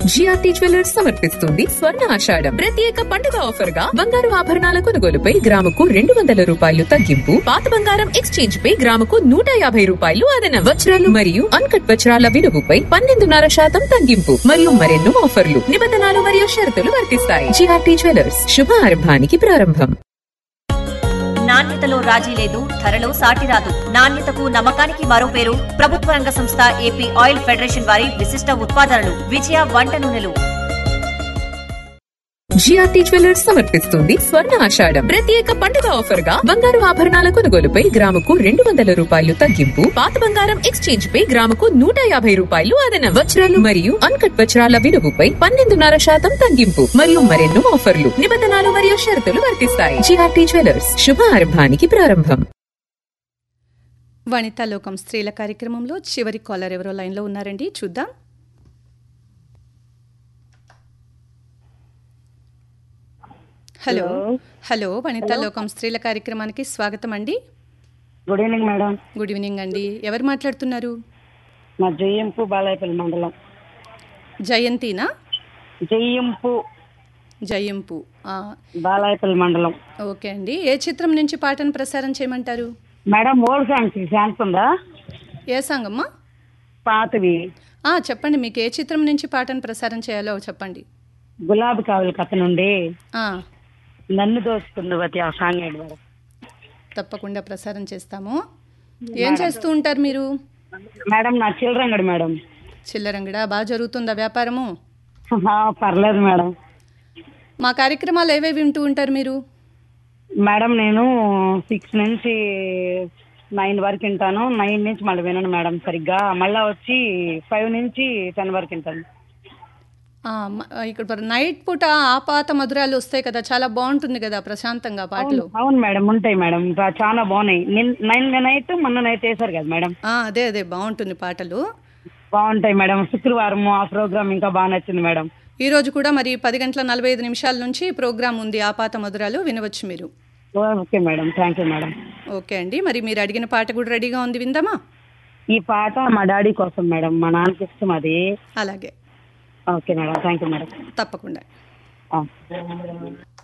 GRT jewellers సమర్పిస్తుంది స్వర్ణ ఆషాఢం ప్రత్యేక పండుగ ఆఫర్ గా బంగారు ఆభరణాల కొనుగోలుపై గ్రాముకు రెండు వందల రూపాయలు తగ్గింపు పాత బంగారం ఎక్స్చేంజ్ పై గ్రాముకు నూట యాభై రూపాయలు అదనం వజ్రాలు మరియు అన్కట్ వజ్రాల విలువపై పన్నెండున్నర శాతం తగ్గింపు మరియు మరెన్నో ఆఫర్లు నిబంధనలు మరియు షరతులు వర్తిస్తాయి జిఆర్టీ జ్యువెలర్స్ శుభ ఆరంభానికి ప్రారంభం నాణ్యతలో రాజీ లేదు ధరలో సాటి రాదు నాణ్యతకు నమ్మకానికి మరో పేరు ప్రభుత్వ రంగ సంస్థ ఏపీ ఆయిల్ ఫెడరేషన్ వారి విశిష్ట ఉత్పాదనలు విజయ వంట నూనెలు జిఆర్టీ జ్యువెలర్స్ సమర్పిస్తుంది స్వర్ణ ఆషాఢం ప్రత్యేక పండుగ ఆఫర్ గా బంగారు ఆభరణాల కొనుగోలుపై గ్రాముకు రెండు వందల రూపాయలు తగ్గింపు పాత బంగారం ఎక్స్చేంజ్ పై గ్రాముకు నూట యాభై రూపాయలు అదనం వజ్రాలు మరియు అన్కట్ వజ్రాల విలువపై పన్నెండున్నర శాతం తగ్గింపు మరియు మరెన్నో ఆఫర్లు నిబంధనలు మరియు షరతులు వర్తిస్తాయి జిఆర్టీ జ్యువెలర్స్ శుభ ఆరంభానికి ప్రారంభం వనితా లోకం స్త్రీల కార్యక్రమంలో చివరి కాలర్ ఎవరో లైన్లో ఉన్నారండి చూద్దాం హలో హలో వనితా లోకం స్త్రీల కార్యక్రమానికి స్వాగతం అండి good evening madam good evening అండి ఎవరు మాట్లాడుతున్నారు నా జయ్యంపు బాలాయపల్లి మండలం జయంతినా జయ్యంపు జయంపు ఆ, బాలాయపల్లి మండలం ఓకే అండి ఏ చిత్రం నుంచి పాటను ప్రసారం చేయమంటారు మేడం ఓల్డ్ సాంగ్స్ ఛాన్స్ ఉందా ఏ సాంగమ్మా పాతవి ఆ, చెప్పండి మీకు ఏ చిత్రం నుంచి పాటను ప్రసారం చేయాలో చెప్పండి గులాబీ కావుల కథ నుండి ఆ, నన్ను దోచుకుంది ఆ సాంగ్ ఏంటి మేడం తప్పకుండా ప్రసారం చేస్తాము ఏం చేస్తూ ఉంటారు మీరు మేడం నా చిల్డ్రన్ గడు మేడం చిల్లరంగడా బాగా జరుగుతుందా వ్యాపారము ఆ, పర్లేదు మేడం మా కార్యక్రమాలు ఏవేవి వింటూ ఉంటారు మీరు మేడం నేను సిక్స్ నుంచి నైన్ వరకు వింటాను నైన్ నుంచి మళ్ళీ వినను మేడం సరిగ్గా మళ్ళీ వచ్చి ఫైవ్ నుంచి టెన్ వరకు వింటాను ఆ, మ- ఇక్కడ నైట్ పూట ఆపాత మధురాలు వస్తాయి కదా చాలా బాగుంటుంది కదా ప్రశాంతంగా పాటలు అవును మేడం ఉంటాయి మేడం ఇంకా చాలా బాగున్నాయి నిన్ నైన్ నైట్ మొన్న నైట్ వేశారు కదా మేడం ఆ, అదే అదే బాగుంటుంది పాటలు బాగుంటాయి మేడం శుక్రవారం ఆ ప్రోగ్రామ్ ఇంకా బాగా నచ్చింది మేడం ఈ రోజు కూడా మరి పది గంటల నలభై ఐదు నిమిషాల నుంచి ప్రోగ్రాం ఉంది ఆపాత మధురాలు వినవచ్చు మీరు okay madam thank you madam okay అండి మరి మీరు అడిగిన పాట కూడా రెడీగా ఉంది విందామా ఈ పాట మా డాడీ కోసం మేడం మా నాన్నకి ఇష్టం అది అలాగే okay madam thank you madam తప్పకుండా ఆ.